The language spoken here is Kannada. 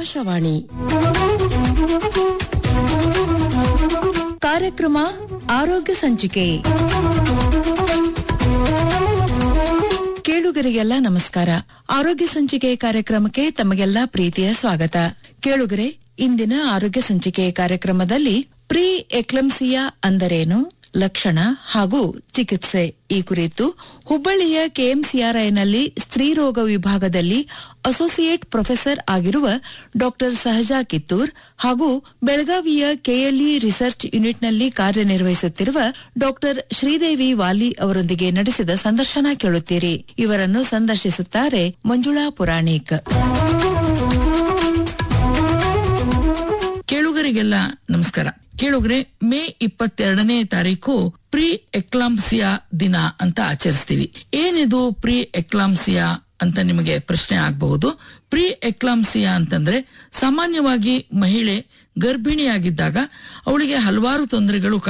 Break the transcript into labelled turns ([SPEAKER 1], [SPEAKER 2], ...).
[SPEAKER 1] ಆಕಾಶವಾಣಿ ಕಾರ್ಯಕ್ರಮ ಆರೋಗ್ಯ ಸಂಚಿಕೆ ಕೇಳುಗರಿಗೆಲ್ಲ ನಮಸ್ಕಾರ ಆರೋಗ್ಯ ಸಂಚಿಕೆ ಕಾರ್ಯಕ್ರಮಕ್ಕೆ ತಮಗೆಲ್ಲ ಪ್ರೀತಿಯ ಸ್ವಾಗತ ಕೇಳುಗರೆ ಇಂದಿನ ಆರೋಗ್ಯ ಸಂಚಿಕೆ ಕಾರ್ಯಕ್ರಮದಲ್ಲಿ ಪ್ರೀ ಎಕ್ಲಂಸಿಯಾ ಅಂದರೇನು ಲಕ್ಷಣ ಹಾಗೂ ಚಿಕಿತ್ಸೆ ಈ ಕುರಿತು ಹುಬ್ಬಳ್ಳಿಯ ಕೆಎಂಸಿಆರ್ಐನಲ್ಲಿ ಸ್ತ್ರೀರೋಗ ವಿಭಾಗದಲ್ಲಿ ಅಸೋಸಿಯೇಟ್ ಪ್ರೊಫೆಸರ್ ಆಗಿರುವ ಡಾಕ್ಟರ್ ಸಹಜಾ ಕಿತ್ತೂರ್ ಹಾಗೂ ಬೆಳಗಾವಿಯ ಕೆಎಲ್ಇ ರಿಸರ್ಚ್ ಯೂನಿಟ್ನಲ್ಲಿ ಕಾರ್ಯನಿರ್ವಹಿಸುತ್ತಿರುವ ಡಾಕ್ಟರ್ ಶ್ರೀದೇವಿ ವಾಲಿ ಅವರೊಂದಿಗೆ ನಡೆಸಿದ ಸಂದರ್ಶನ ಕೇಳುತ್ತೀರಿ ಇವರನ್ನು ಸಂದರ್ಶಿಸುತ್ತಾರೆ ಮಂಜುಳಾ ಪುರಾಣಿಕ್
[SPEAKER 2] ಕೇಳುಗರಿಗೆಲ್ಲ ನಮಸ್ಕಾರ ಕೇಳುಗರೆ ಮೇ ಇಪ್ಪತ್ತೆರಡನೇ ತಾರೀಕು ಪ್ರೀ ಎಕ್ಲಾಂಸಿಯಾ ದಿನ ಅಂತ ಆಚರಿಸ್ತೀವಿ ಏನಿದು ಪ್ರೀ ಎಕ್ಲಾಂಸಿಯಾ ಅಂತ ನಿಮಗೆ ಪ್ರಶ್ನೆ ಆಗಬಹುದು ಪ್ರೀ ಎಕ್ಲಾಂಸಿಯಾ ಅಂತಂದ್ರೆ ಸಾಮಾನ್ಯವಾಗಿ ಮಹಿಳೆ ಗರ್ಭಿಣಿಯಾಗಿದ್ದಾಗ ಅವಳಿಗೆ ಹಲವಾರು ತೊಂದರೆಗಳು